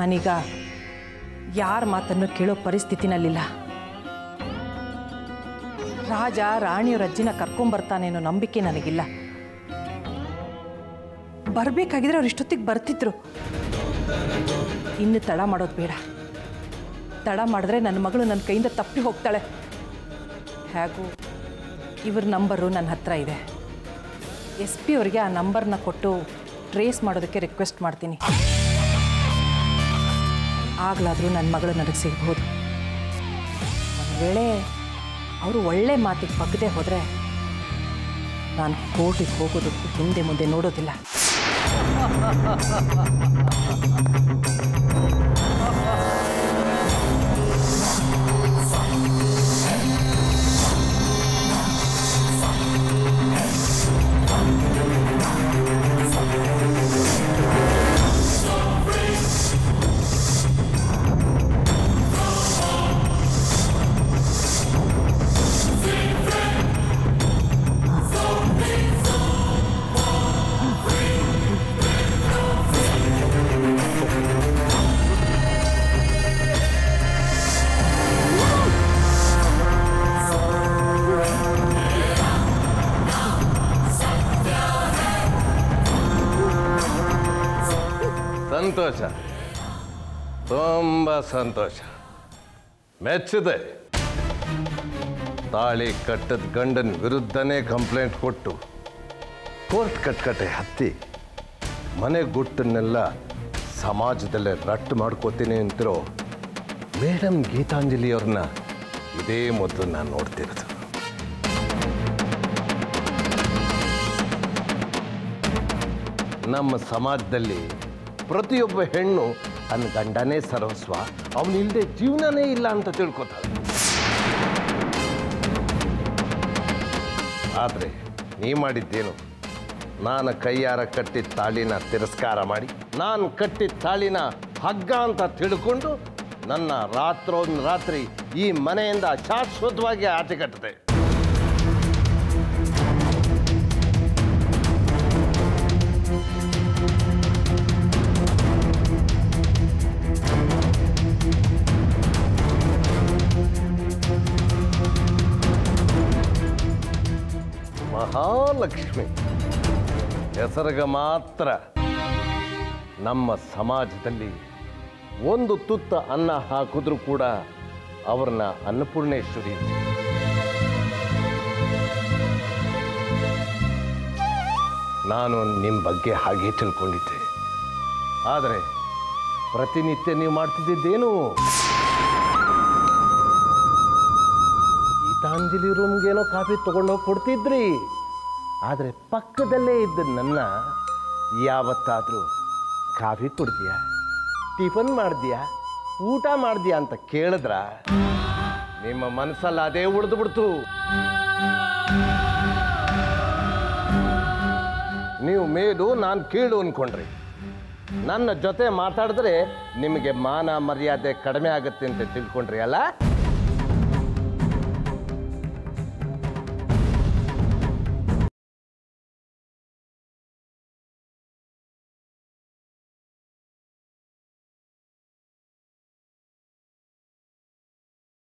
ನಾನೀಗ ಯಾರ ಮಾತನ್ನು ಕೇಳೋ ಪರಿಸ್ಥಿತಿನಲ್ಲಿಲ್ಲ ರಾಜ ರಾಣಿಯವ್ರ ಅಜ್ಜಿನ ಕರ್ಕೊಂಬರ್ತಾನೆ ಅನ್ನೋ ನಂಬಿಕೆ ನನಗಿಲ್ಲ ಬರಬೇಕಾಗಿದ್ರೆ ಅವ್ರು ಇಷ್ಟೊತ್ತಿಗೆ ಬರ್ತಿದ್ರು ಇನ್ನು ತಡ ಮಾಡೋದು ಬೇಡ ತಡ ಮಾಡಿದ್ರೆ ನನ್ನ ಮಗಳು ನನ್ನ ಕೈಯಿಂದ ತಪ್ಪಿ ಹೋಗ್ತಾಳೆ ಹೇಗೂ ಇವ್ರ ನಂಬರು ನನ್ನ ಹತ್ರ ಇದೆ ಎಸ್ ಪಿ ಅವರಿಗೆ ಆ ನಂಬರ್ನ ಕೊಟ್ಟು ಟ್ರೇಸ್ ಮಾಡೋದಕ್ಕೆ ರಿಕ್ವೆಸ್ಟ್ ಮಾಡ್ತೀನಿ ಆಗಲಾದರೂ ನನ್ನ ಮಗಳು ನನಗೆ ಸಿಗ್ಬೋದು ಒಂದು ವೇಳೆ ಅವರು ಒಳ್ಳೆ ಮಾತಿಗೆ ಬಗ್ಗದೆ ಹೋದರೆ ನಾನು ಕೋರ್ಟಿಗೆ ಹೋಗೋದಕ್ಕೂ ಹಿಂದೆ ಮುಂದೆ ನೋಡೋದಿಲ್ಲ ಸಂತೋಷ ತುಂಬ ಸಂತೋಷ ಮೆಚ್ಚಿದೆ ತಾಳಿ ಕಟ್ಟದ ಗಂಡನ ವಿರುದ್ಧನೇ ಕಂಪ್ಲೇಂಟ್ ಕೊಟ್ಟು ಕೋರ್ಟ್ ಕಟ್ಕಟೆ ಹತ್ತಿ ಮನೆ ಗುಟ್ಟನ್ನೆಲ್ಲ ಸಮಾಜದಲ್ಲೇ ರಟ್ಟು ಮಾಡ್ಕೋತೀನಿ ಅಂತಿರೋ ಮೇಡಮ್ ಗೀತಾಂಜಲಿ ಅವ್ರನ್ನ ಇದೇ ಮೊದಲು ನಾನು ನೋಡ್ತಿರೋದು ನಮ್ಮ ಸಮಾಜದಲ್ಲಿ ಪ್ರತಿಯೊಬ್ಬ ಹೆಣ್ಣು ತನ್ನ ಗಂಡನೇ ಸರ್ವಸ್ವ ಅವನಿಲ್ಲದೆ ಜೀವನನೇ ಇಲ್ಲ ಅಂತ ತಿಳ್ಕೊತಾಳೆ ಆದರೆ ನೀ ಮಾಡಿದ್ದೇನು ನಾನು ಕೈಯಾರ ಕಟ್ಟಿದ ತಾಳಿನ ತಿರಸ್ಕಾರ ಮಾಡಿ ನಾನು ಕಟ್ಟಿದ ತಾಳಿನ ಹಗ್ಗ ಅಂತ ತಿಳ್ಕೊಂಡು ನನ್ನ ರಾತ್ರೋನ್ ರಾತ್ರಿ ಈ ಮನೆಯಿಂದ ಶಾಶ್ವತವಾಗಿ ಆಚೆ ಕಟ್ಟಿದೆ ಮಹಾಲಕ್ಷ್ಮಿ ಹೆಸರಿಗೆ ಮಾತ್ರ ನಮ್ಮ ಸಮಾಜದಲ್ಲಿ ಒಂದು ತುತ್ತ ಅನ್ನ ಹಾಕಿದ್ರೂ ಕೂಡ ಅವ್ರನ್ನ ಅನ್ನಪೂರ್ಣೇಶ್ವರಿ ಅಂತ. ನಾನು ನಿಮ್ಮ ಬಗ್ಗೆ ಹಾಗೆ ತಿಳ್ಕೊಂಡಿದ್ದೆ ಆದರೆ ಪ್ರತಿನಿತ್ಯ ನೀವು ಮಾಡ್ತಿದ್ದೇನು ಗೀತಾಂಜಲಿ ರೂಮ್ಗೇನೋ ಕಾಫಿ ತಗೊಂಡೋಗಿ ಕೊಡ್ತಿದ್ರಿ ಆದರೆ ಪಕ್ಕದಲ್ಲೇ ಇದ್ದ ನನ್ನ ಯಾವತ್ತಾದರೂ ಕಾಫಿ ಕುಡ್ತೀಯಾ ಟಿಫನ್ ಮಾಡ್ತೀಯಾ ಊಟ ಮಾಡ್ತೀಯಾ ಅಂತ ಕೇಳಿದ್ರ ನಿಮ್ಮ ಮನಸ್ಸಲ್ಲಿ ಅದೇ ಉಳಿದು ಬಿಡ್ತು ನೀವು ಮೇಲು ನಾನು ಕೀಳು ಅನ್ಕೊಂಡ್ರಿ ನನ್ನ ಜೊತೆ ಮಾತಾಡಿದ್ರೆ ನಿಮಗೆ ಮಾನ ಮರ್ಯಾದೆ ಕಡಿಮೆ ಆಗುತ್ತೆ ಅಂತ ತಿಳ್ಕೊಂಡ್ರಿ ಅಲ್ಲ